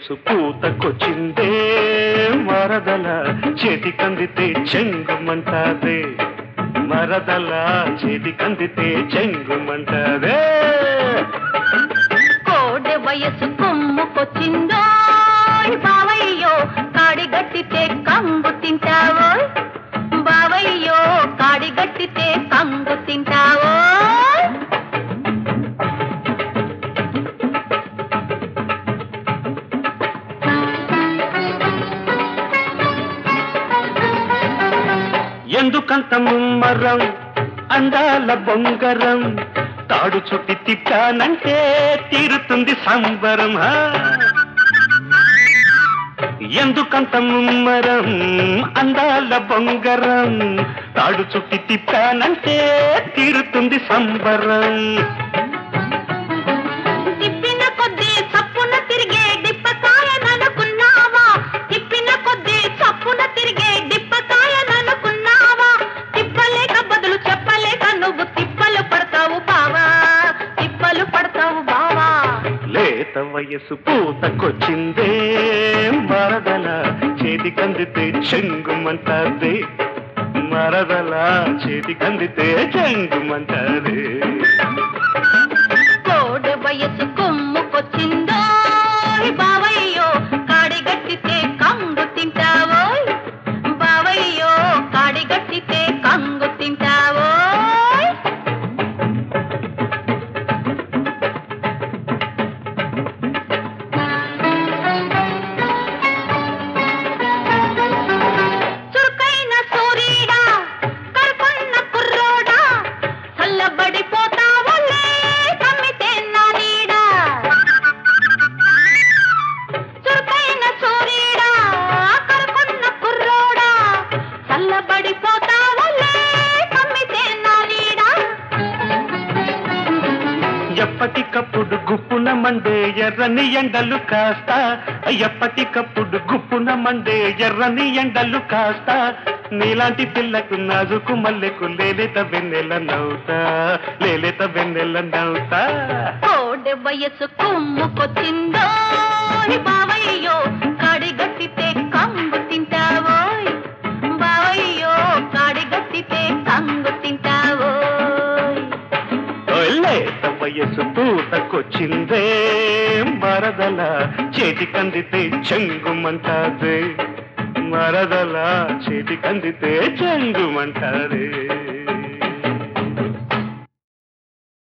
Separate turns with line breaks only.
వయసు పూతకొచ్చిందే మరదల చేతికందితే చెంగుమంటాదే మరదల చేతికందితే చెంగుమంటాదే
కోడె వయసు కొమ్ముకొచ్చిందో బావయ్యో కాడిగట్టితే కంగు తింటావో బావయ్యో కాడిగట్టితే కంగు తింటావో
ఎందుకంత ముమ్మరం అందాల బొంగరం తాడు చుట్టి తిప్పానంటే తీరుతుంది సంబరం హా. ఎందుకంత ముమ్మరం అందాల బొంగరం తాడు చుట్టి తిప్పానంటే తీరుతుంది సంబరం
తిప్పిన కొద్దీ చప్పున తిరిగే డిప్పకాయననుకున్నావా తిప్పిన కొద్దీ చప్పున తిరిగే డిప్పకాయననుకున్నావా తిప్పలేక బదులు చెప్పలేక నువ్వు తిప్పలు పడతావు బావా తిప్పలు పడతావు బావా
లేత వయసు పూతకొచ్చిందే మరదల చేతికందితే చెంగుమంటాదే మరదల చేతికందితే చెంగుమంటాదే
కోడె వయసు కొమ్ముకొచ్చిందో బావయ్యో కాడిగట్టితే కంగు తింటావో బావయ్యో కాడిగట్టితే కంగు తింటావో చురుకైన సూర్యుడా కరుకున్న కుర్రోడా చల్లబడిపోతావులే కమ్మితే నా నీడా చురుకైన సూర్యుడా కరుకున్న కుర్రోడా చల్లబడిపోతావులే కమ్మితే నా నీడా
ఎప్పటికప్పుడు గుప్పున మండే ఎర్రని ఎండలు కాస్త ఎప్పటికప్పుడు గుప్పున మండే ఎర్రని ఎండలు కాస్త నీలాంటి పిల్లకు నాజుకు మల్లెకు లేలేత వెన్నెల నవ్వుతా లేలేత వెన్నెల నవ్వుతా
కోడె వయసు కొమ్ముకొచ్చిందో బావయ్యో కాడిగట్టితే కంగు తింటావోయ్ బావయ్యో కాడిగట్టితే కంగు తింటావోయ్
లేత వయసు పూతకొచ్చిందే మరదల చేతికందితే చెంగుమంటాదే మరదల చేతికందితే చెంగుమంటారే